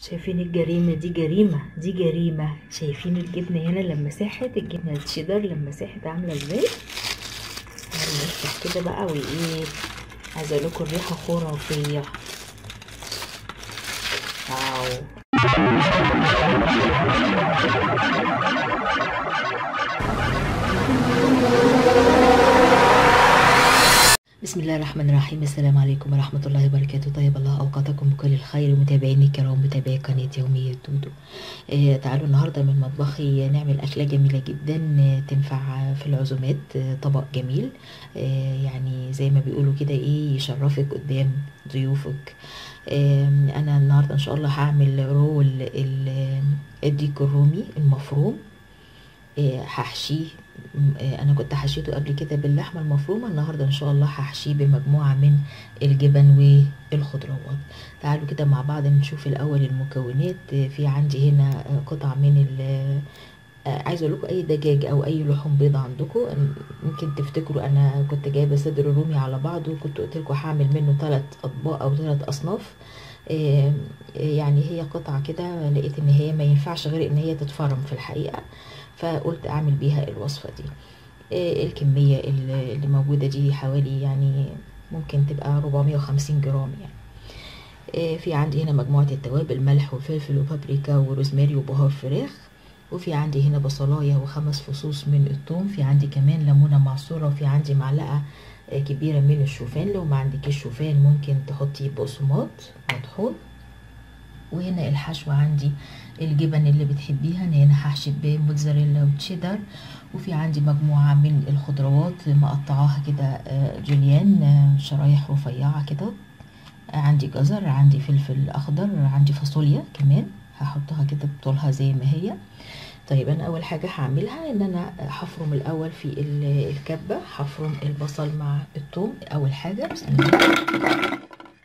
شايفين الجريمة دي جريمة دي جريمة شايفين الجبنة هنا لما ساحت الجبنة الشيدر لما ساحت عاملة ازاي هنفتح كده بقى وايه عايزة اقول لكم الريحة خرافية واو بسم الله الرحمن الرحيم السلام عليكم ورحمة الله وبركاته طيب الله أوقاتكم بكل الخير متابعيني الكرام متابعي قناة يومية دودو آه تعالوا النهاردة من مطبخي نعمل أكلة جميلة جدا آه تنفع في العزومات آه طبق جميل آه يعني زي ما بيقولوا كده إيه يشرفك قدام ضيوفك آه أنا النهاردة إن شاء الله هعمل رول ال- الديك الرومي المفروم آه، هحشيه آه، انا كنت حشيته قبل كده باللحمه المفرومه النهارده ان شاء الله هحشيه بمجموعه من الجبن والخضروات تعالوا كده مع بعض نشوف الاول المكونات آه، في عندي هنا آه، قطع من ال آه، عايزه اقول لكم اي دجاج او اي لحوم بيض عندكم يمكن تفتكروا انا كنت جايبه صدر رومي على بعضه وكنت قلت لكم هعمل منه ثلاث اطباق او ثلاث اصناف آه، يعني هي قطعه كده لقيت ان هي ما ينفعش غير ان هي تتفرم في الحقيقه فقلت اعمل بيها الوصفه دي آه، الكميه اللي اللي موجوده دي حوالي يعني ممكن تبقى 450 جرام يعني آه، في عندي هنا مجموعه التوابل ملح وفلفل وبابريكا وروزماري وبهار فراخ وفي عندي هنا بصلايه وخمس فصوص من الثوم في عندي كمان ليمونه معصوره وفي عندي معلقه آه، كبيره من الشوفان لو ما عندكيش شوفان ممكن تحطي بقسماط مطحون وهنا الحشو عندي الجبن اللي بتحبيها أنا هنا هحشي بموتزاريلا وتشيدر وفي عندي مجموعة من الخضروات مقطعاها كده آه، جوليان آه، شرايح رفيعة كده آه، عندي جزر عندي فلفل أخضر عندي فاصوليا كمان هحطها كده بطولها زي ما هي طيب انا اول حاجه هعملها ان انا هفرم الاول في ال- الكبه هفرم البصل مع الثوم اول حاجه بسم الله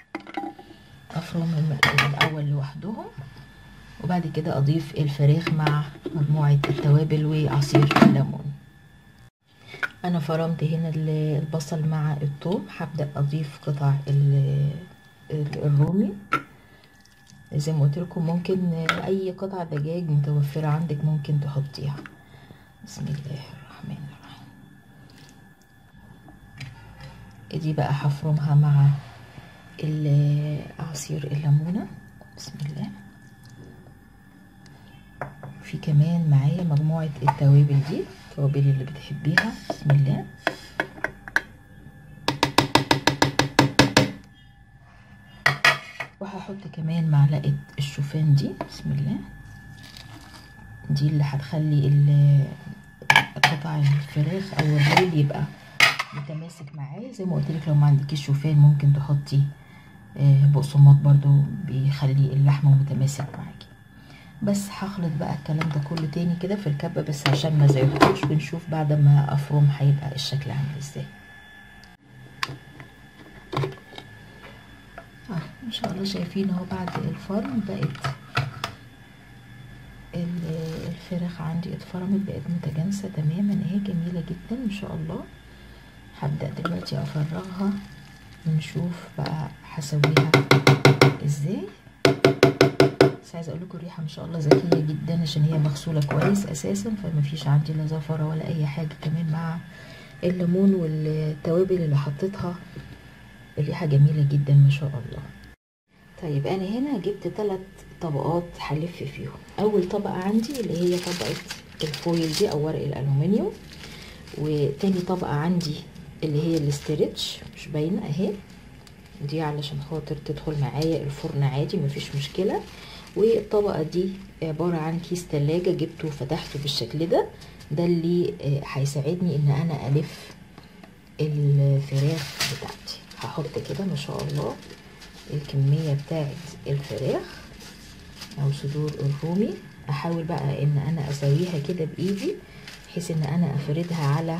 افرم الاول لوحدهم وبعد كده اضيف الفراخ مع مجموعه التوابل وعصير الليمون انا فرمت هنا ال- البصل مع الثوم هبدا اضيف قطع ال- ال- الرومي زي ما قلت لكم ممكن اي قطع دجاج متوفره عندك ممكن تحطيها بسم الله الرحمن الرحيم دي بقى هفرمها مع ال- عصير الليمونه بسم الله في كمان معايا مجموعة التوابل دي التوابل اللي بتحبيها بسم الله وهحط كمان معلقة الشوفان دي بسم الله دي اللي هتخلي ال- قطع الفراخ او الرول يبقى متماسك معاه زي ما قلت لك لو ما عندكيش شوفان ممكن تحطي آه، بقسماط برضو بيخلي اللحمة متماسك معاكي بس هخلط بقى الكلام ده كله تاني كده في الكبة بس عشان ما زيتوش ونشوف بعد ما افرم هيبقى الشكل عامل ازاي اه ان شاء الله شايفين اهو بعد الفرم بقت ال- الفراخ عندي اتفرمت بقت متجانسة تماما اهي جميلة جدا ان شاء الله هبدأ دلوقتي افرغها ونشوف بقى هسويها ازاي بس عايزه اقول لكم الريحه ما شاء الله ذكيه جدا عشان هي مغسوله كويس اساسا فما فيش عندي لا زفره ولا اي حاجه كمان مع الليمون والتوابل اللي حطيتها الريحه جميله جدا ما شاء الله طيب انا هنا جبت ثلاث طبقات هلف فيهم اول طبقه عندي اللي هي طبقه الفويل دي او ورق الالومنيوم وتاني طبقه عندي اللي هي الاسترتش مش باينه اهي دي علشان خاطر تدخل معايا الفرن عادي مفيش مشكله والطبقه دي عباره عن كيس تلاجة جبته وفتحته بالشكل ده ده اللي هيساعدني ان انا الف الفراخ بتاعتي هحط كده ما شاء الله الكميه بتاعت الفراخ او صدور الرومي احاول بقى ان انا اسويها كده بايدي بحيث ان انا افردها على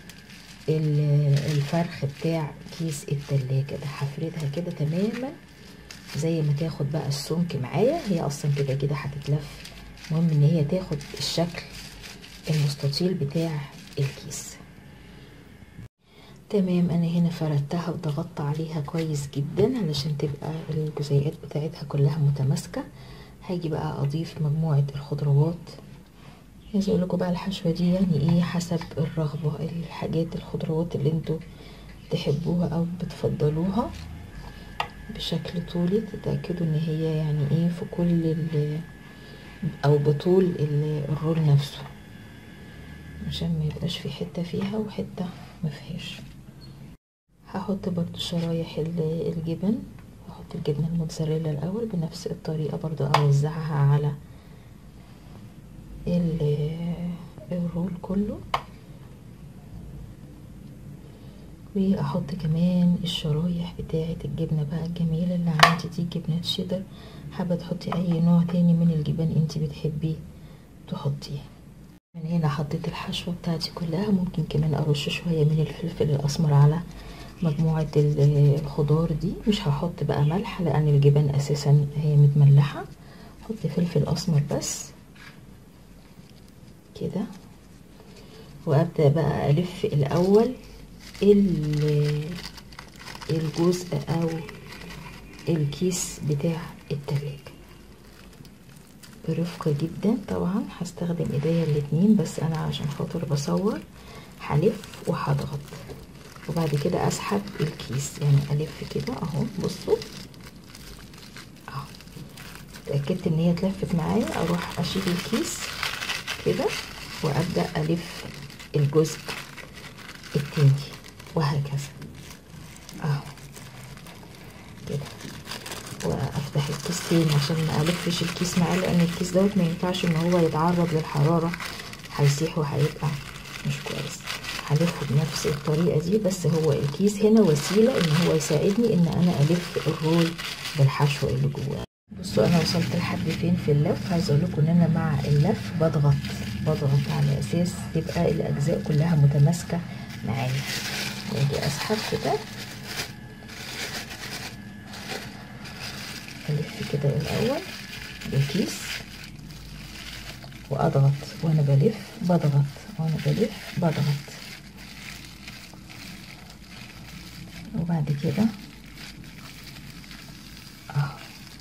الفرخ بتاع كيس التلاجة ده هفردها كده تماما زي ما تاخد بقى السمك معايا هي اصلا كده كده هتتلف المهم ان هي تاخد الشكل المستطيل بتاع الكيس تمام انا هنا فردتها وضغطت عليها كويس جدا علشان تبقى الجزيئات بتاعتها كلها متماسكة هاجي بقى اضيف مجموعة الخضروات عايز اقول لكم بقى الحشوة دي يعني ايه حسب الرغبة الحاجات الخضروات اللي انتوا تحبوها او بتفضلوها بشكل طولي تتأكدوا ان هي يعني ايه في كل ال او بطول ال- الرول نفسه عشان ما يبقاش في حتة فيها وحتة ما فيهاش هحط برضو شرايح ال- الجبن هحط الجبنة الموتزاريلا الاول بنفس الطريقة برضو اوزعها على ال- الرول كله واحط كمان الشرايح بتاعه الجبنه بقى الجميله اللي عندي دي جبنه شيدر حابه تحطي اي نوع تاني من الجبن انت بتحبيه تحطيه من هنا حطيت الحشوه بتاعتي كلها ممكن كمان ارش شويه من الفلفل الاسمر على مجموعه ال- الخضار دي مش هحط بقى ملح لان الجبن اساسا هي متملحه احط فلفل اسمر بس كده وابدا بقى الف الاول ال- الجزء او الكيس بتاع التلاجة برفقة جدا طبعا هستخدم ايديا الاتنين بس انا عشان خاطر بصور هلف وهضغط وبعد كده اسحب الكيس يعني الف كده اهو بصوا اهو اتاكدت ان هي اتلفت معايا اروح اشيل الكيس كده وابدا الف الجزء التاني وهكذا اهو كده وافتح الكيس تاني عشان ما الفش الكيس معاه لان الكيس دوت ما ينفعش ان هو يتعرض للحراره هيسيح وهيبقى مش كويس هلفه بنفس الطريقه دي بس هو الكيس هنا وسيله ان هو يساعدني ان انا الف الرول بالحشو اللي جواه بصوا انا وصلت لحد فين في اللف عايزه اقول لكم ان انا مع اللف بضغط بضغط على اساس تبقى الاجزاء كلها متماسكه معايا واجي اسحب كده الف كده الاول بالكيس واضغط وانا بلف بضغط وانا بلف بضغط وبعد كده اهو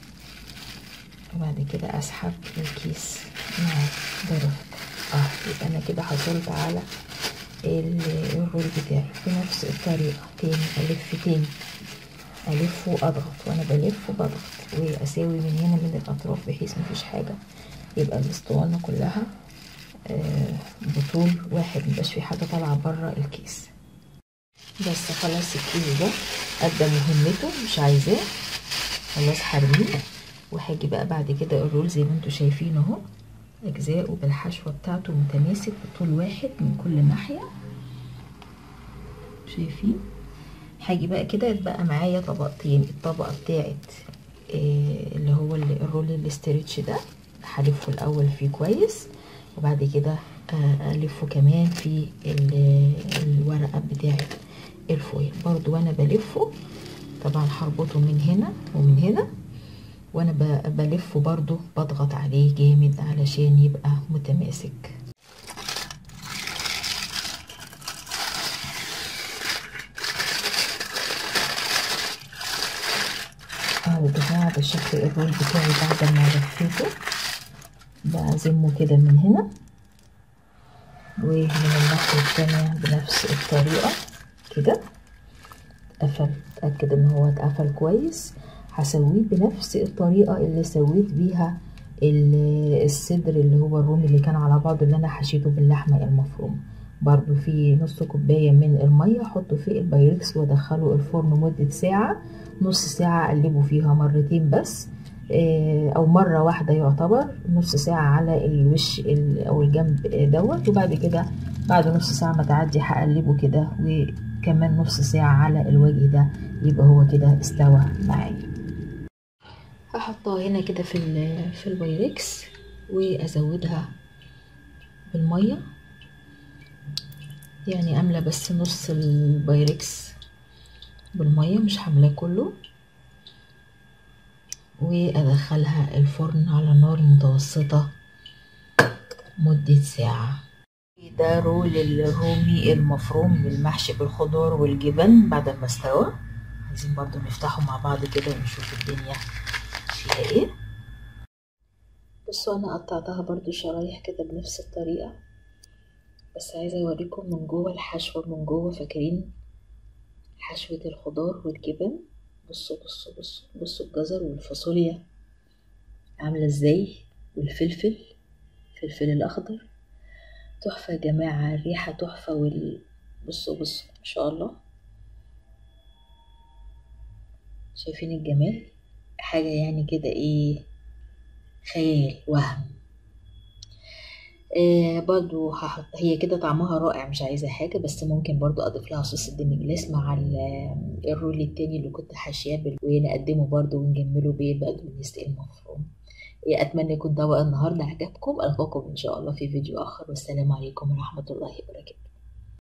وبعد كده اسحب الكيس معاه برفق اه يبقى انا كده حصلت على الرول بتاعي بنفس الطريقة تاني ألف تاني ألف وأضغط وأنا بلف وبضغط وأساوي من هنا من الأطراف بحيث مفيش حاجة يبقى الاسطوانة كلها آه بطول واحد مبقاش في حاجة طالعة بره الكيس بس خلاص الكيس ده أدى مهمته مش عايزاه خلاص هرميه وهاجي بقى بعد كده الرول زي ما انتوا شايفين اهو اجزاءه بالحشوه بتاعته متماسك بطول واحد من كل ناحيه شايفين هاجي بقى كده يتبقى معايا طبقتين الطبقه بتاعت إيه اللي هو الرول الاسترتش ده هلفه الاول فيه كويس وبعد كده الفه كمان في الورقه بتاعت الفويل برضو وانا بلفه طبعا هربطه من هنا ومن هنا وانا بلفه برضو بضغط عليه جامد علشان يبقى متماسك اهو يا جماعه ده شكل الرول بتاعي بعد ما لفيته بعزمه كده من هنا ومن الناحيه التانية بنفس الطريقه كده اتقفل اتاكد ان هو اتقفل كويس هسويه بنفس الطريقة اللي سويت بيها الصدر اللي هو الرومي اللي كان على بعضه اللي انا حشيته باللحمة المفرومة برضو في نص كوباية من المية احطه في البايركس وادخله الفرن مدة ساعة نص ساعة اقلبه فيها مرتين بس او مرة واحدة يعتبر نص ساعة على الوش او الجنب دوت وبعد كده بعد نص ساعة ما تعدي هقلبه كده وكمان نص ساعة على الوجه ده يبقى هو كده استوى معايا هحطها هنا كده في في البايركس وازودها بالميه يعني املى بس نص البايركس بالميه مش حاملاه كله وادخلها الفرن على نار متوسطه مده ساعه ده رول الرومي المفروم بالمحشي بالخضار والجبن بعد ما استوى عايزين برضو نفتحه مع بعض كده ونشوف الدنيا فيها ايه بصوا انا قطعتها برضو شرايح كده بنفس الطريقة بس عايزة اوريكم من جوه الحشوة من جوه فاكرين حشوة الخضار والجبن بصوا بصوا بصوا بصوا الجزر والفاصوليا عاملة ازاي والفلفل الفلفل الأخضر تحفة يا جماعة الريحة تحفة وال بصوا بصوا ما شاء الله شايفين الجمال حاجة يعني كده ايه خيال وهم آه برضو هحط هي كده طعمها رائع مش عايزة حاجة بس ممكن برضو أضيف لها صوص الديمي جلاس مع الرول التاني اللي كنت حاشياه ونقدمه برضو ونجمله بالبقدونس المفروم أتمنى يكون طبق النهاردة عجبكم ألقاكم إن شاء الله في فيديو آخر والسلام عليكم ورحمة الله وبركاته